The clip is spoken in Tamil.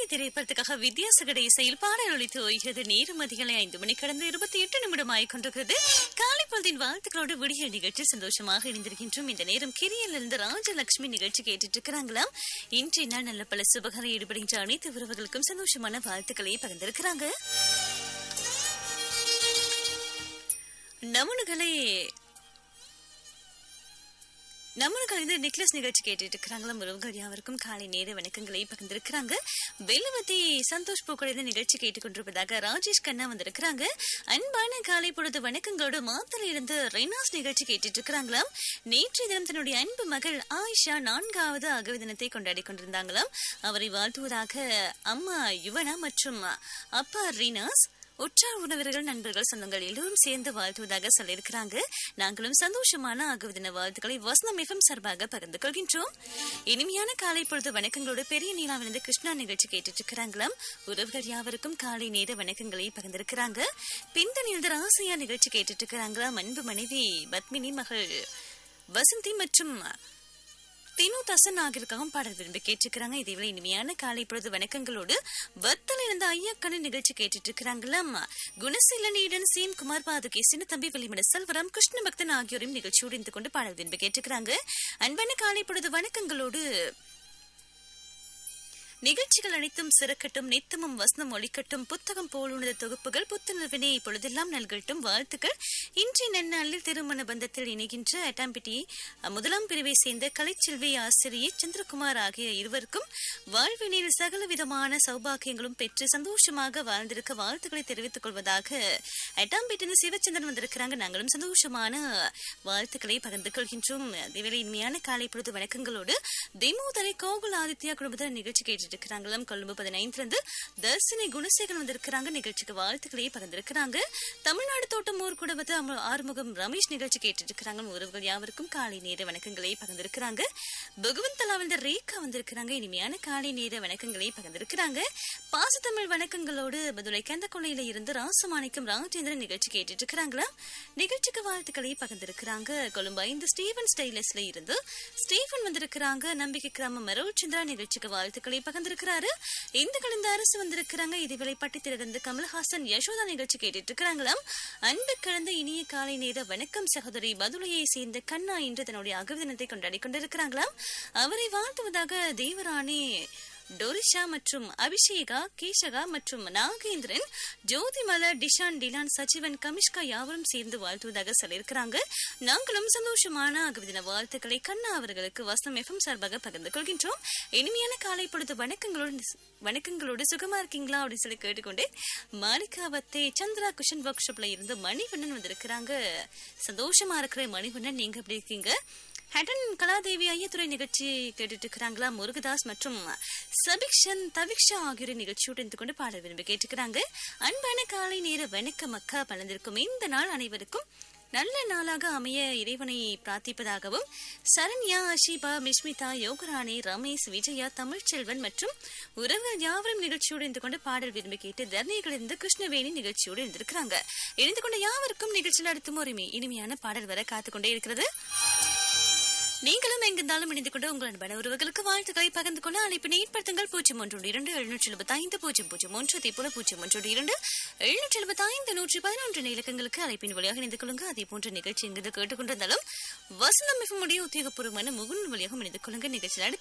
திரைப்படத்துக்காக வித்யாசகட இசையில் பாடல் ஒழித்து ஓய்கிறது நேரம் அதிகாலை ஐந்து மணி கடந்து இருபத்தி எட்டு நிமிடம் ஆகிக்கொண்டிருக்கிறது காலை பொழுதின் வாழ்த்துக்களோடு விடிய நிகழ்ச்சி சந்தோஷமாக இணைந்திருக்கின்றோம் இந்த நேரம் கிரியிலிருந்து ராஜலட்சுமி நிகழ்ச்சி கேட்டுட்டு இருக்கிறாங்களாம் இன்றைய நாள் நல்ல பல சுபகார ஈடுபடுகின்ற அனைத்து உறவுகளுக்கும் சந்தோஷமான வாழ்த்துக்களை பகிர்ந்திருக்கிறாங்க நமனுகளை நம்மளுக்கு வந்து நெக்லஸ் நிகழ்ச்சி கேட்டுட்டு இருக்கிறாங்களா உறவுகள் யாவருக்கும் காலை நேர வணக்கங்களை பகிர்ந்திருக்கிறாங்க வெள்ளவத்தி சந்தோஷ் பூக்குழந்தை நிகழ்ச்சி கேட்டுக்கொண்டிருப்பதாக ராஜேஷ் கண்ணா வந்திருக்கிறாங்க அன்பான காலை பொழுது வணக்கங்களோட மாத்திரை இருந்து ரெனாஸ் நிகழ்ச்சி கேட்டுட்டு இருக்கிறாங்களாம் நேற்றைய தினம் தன்னுடைய அன்பு மகள் ஆயிஷா நான்காவது அகவை தினத்தை கொண்டாடி கொண்டிருந்தாங்களாம் அவரை வாழ்த்துவதாக அம்மா யுவனா மற்றும் அப்பா ரீனாஸ் உற்றார் உணவர்கள் நண்பர்கள் சொந்தங்கள் எல்லோரும் சேர்ந்து வாழ்த்துவதாக சொல்லியிருக்கிறாங்க நாங்களும் சந்தோஷமான ஆகுவதின வாழ்த்துக்களை வசனம் மிகவும் சார்பாக பகிர்ந்து கொள்கின்றோம் இனிமையான காலை பொழுது வணக்கங்களோடு பெரிய நீலாவிலிருந்து கிருஷ்ணா நிகழ்ச்சி கேட்டுட்டு இருக்கிறாங்களாம் உறவுகள் யாவருக்கும் காலை நேர வணக்கங்களை பகிர்ந்திருக்கிறாங்க பிந்தனிலிருந்து ராசியா நிகழ்ச்சி கேட்டுட்டு இருக்கிறாங்களாம் அன்பு மனைவி பத்மினி மகள் வசந்தி மற்றும் தினு தசன் ஆகியிருக்காகவும் பாடல் விரும்பி கேட்டிருக்கிறாங்க இதேவேளை இனிமையான காலை பொழுது வணக்கங்களோடு வத்தல இருந்த ஐயாக்கணு நிகழ்ச்சி கேட்டுட்டு இருக்கிறாங்களாம் குணசீலனியுடன் சீம் குமார் பாதுகே சின்ன தம்பி வெளிமட செல்வராம் கிருஷ்ண பக்தன் ஆகியோரையும் நிகழ்ச்சியோடு இருந்து கொண்டு பாடல் விரும்பி கேட்டிருக்கிறாங்க அன்பான காலை பொழுது வணக்கங்களோடு நிகழ்ச்சிகள் அனைத்தும் சிறக்கட்டும் நித்தமும் வசனம் ஒழிக்கட்டும் புத்தகம் போல் உணர்ந்த தொகுப்புகள் புத்துணர்வினை இப்பொழுதெல்லாம் நல்கட்டும் வாழ்த்துக்கள் இன்றைய நன்னாளில் திருமண பந்தத்தில் இணைகின்ற அட்டாம்பிட்டி முதலாம் பிரிவை சேர்ந்த கலைச்செல்வி ஆசிரியை சந்திரகுமார் ஆகிய இருவருக்கும் வாழ்வினில் சகல விதமான சௌபாகியங்களும் பெற்று சந்தோஷமாக வாழ்ந்திருக்க வாழ்த்துக்களை தெரிவித்துக் கொள்வதாக அட்டாம்பிட்டிருந்து சிவச்சந்திரன் வந்திருக்கிறாங்க நாங்களும் சந்தோஷமான வாழ்த்துக்களை பகிர்ந்து கொள்கின்றோம் அதேவேளை இனிமையான காலை பொழுது வணக்கங்களோடு திமுதரை கோகுல் ஆதித்யா குடும்பத்தில் நிகழ்ச்சி கேட்டு இருக்கிறாங்களாம் கொழும்பு பதினைந்துல இருந்து தர்சினி குணசேகரன் வந்திருக்கிறாங்க நிகழ்ச்சிக்கு வாழ்த்துக்களை பகிர்ந்திருக்கிறாங்க தமிழ்நாடு தோட்டம் ஊர் கூட வந்து அம- ஆறுமுகம் ரமேஷ் நிகழ்ச்சி கேட்டுட்டு இருக்கிறாங்க உறவுகள் யாவருக்கும் காலை நேர வணக்கங்களை பகிர்ந்திருக்கிறாங்க பகவந்தலா வந்து ரேகா வந்திருக்கிறாங்க இனிமையான காலை நேர வணக்கங்களை பகிர்ந்திருக்கிறாங்க பாசத்தமிழ் வணக்கங்களோடு பதுளை கந்தக்கொள்ளையில இருந்து ராசமாணிக்கம் ராஜேந்திரன் நிகழ்ச்சி கேட்டுட்டு இருக்கிறாங்களா நிகழ்ச்சிக்கு வாழ்த்துக்களை பகிர்ந்திருக்கிறாங்க கொழும்பு ஐந்து ஸ்டீவன் ஸ்டைலஸ்ல இருந்து ஸ்டீவன் வந்திருக்கிறாங்க நம்பிக்கை கிராமம் மரோல் சந்திரா நிகழ்ச்சிக்கு வாழ்த்துக்களை பகிர்ந்திருக்கிறாரு இந்த கலந்த அரசு வந்திருக்கிறாங்க இதுவேளை பட்டித்திலிருந்து கமல்ஹாசன் யசோதா நிகழ்ச்சி கேட்டுட்டு இருக்கிறாங்களாம் அன்பு கலந்த இனிய காலை நேர வணக்கம் சகோதரி பதுளையை சேர்ந்த கண்ணா இன்று தன்னுடைய அகவிதனத்தை கொண்டாடி கொண்டிருக்கிறாங்களாம் அவரை வாழ்த்துவதாக தேவராணி டோரிஷா மற்றும் அபிஷேகா கேஷகா மற்றும் நாகேந்திரன் ஜோதிமலர் டிஷான் டிலான் சச்சிவன் கமிஷ்கா யாவரும் சேர்ந்து வாழ்த்துவதாக சொல்லியிருக்கிறாங்க நாங்களும் சந்தோஷமான அகவிதின வாழ்த்துக்களை கண்ணா அவர்களுக்கு வசனம் எஃப்எம் சார்பாக பகிர்ந்து கொள்கின்றோம் இனிமையான காலை பொழுது வணக்கங்களோடு வணக்கங்களோடு சுகமா இருக்கீங்களா அப்படின்னு சொல்லி கேட்டுக்கொண்டு மாணிக்காவத்தை சந்திரா குஷன் ஒர்க் ஷாப்ல இருந்து மணிவண்ணன் வந்திருக்கிறாங்க சந்தோஷமா இருக்கிற மணிவண்ணன் நீங்க எப்படி இருக்கீங்க ஹட்டன் கலாதேவி ஐயத்துறை நிகழ்ச்சி கேட்டுட்டு இருக்கிறாங்களா முருகதாஸ் மற்றும் சபிக்ஷன் தவிக்ஷா ஆகியோர் நிகழ்ச்சியோடு இருந்து கொண்டு பாட விரும்பி கேட்டுக்கிறாங்க அன்பான காலை நேர வணக்கம் அக்கா பலந்திருக்கும் இந்த நாள் அனைவருக்கும் நல்ல நாளாக அமைய இறைவனை பிரார்த்திப்பதாகவும் சரண்யா அஷிபா மிஷ்மிதா யோகராணி ரமேஷ் விஜயா தமிழ்ச்செல்வன் மற்றும் உறவுகள் யாவரும் நிகழ்ச்சியோடு இருந்து கொண்டு பாடல் விரும்பி கேட்டு தர்ணிகளிலிருந்து கிருஷ்ணவேணி நிகழ்ச்சியோடு இருந்திருக்கிறாங்க இருந்து கொண்ட யாவருக்கும் நிகழ்ச்சியில் அடுத்தும் ஒரு இனி- இனிமையான பாடல் வர காத்துக்கொண்டே இருக்கிறது நீங்களும் எங்கிருந்தாலும் இணைந்து கொண்டு உங்கள் அன்பான உறவுகளுக்கு வாழ்த்துக்களை பகிர்ந்து கொள்ள அழைப்பினை ஏற்படுத்துங்கள் பூஜ்ஜியம் ஒன்று இரண்டு எழுநூற்றி எழுபத்தி ஐந்து பூஜ்ஜியம் பூஜ்ஜியம் ஒன்று அதே போல பூஜ்ஜியம் ஒன்று இரண்டு எழுநூற்றி எழுபத்தி ஐந்து நூற்றி பதினொன்று இலக்கங்களுக்கு அழைப்பின் வழியாக இணைந்து கொள்ளுங்க அதே போன்ற நிகழ்ச்சி எங்கு கேட்டுக்கொண்டிருந்தாலும் வசந்தம் மிக முடிய உத்தியோகபூர்வமான முகுன் வழியாக இணைந்து கொள்ளுங்க நிகழ்ச்சியில் அடுத்து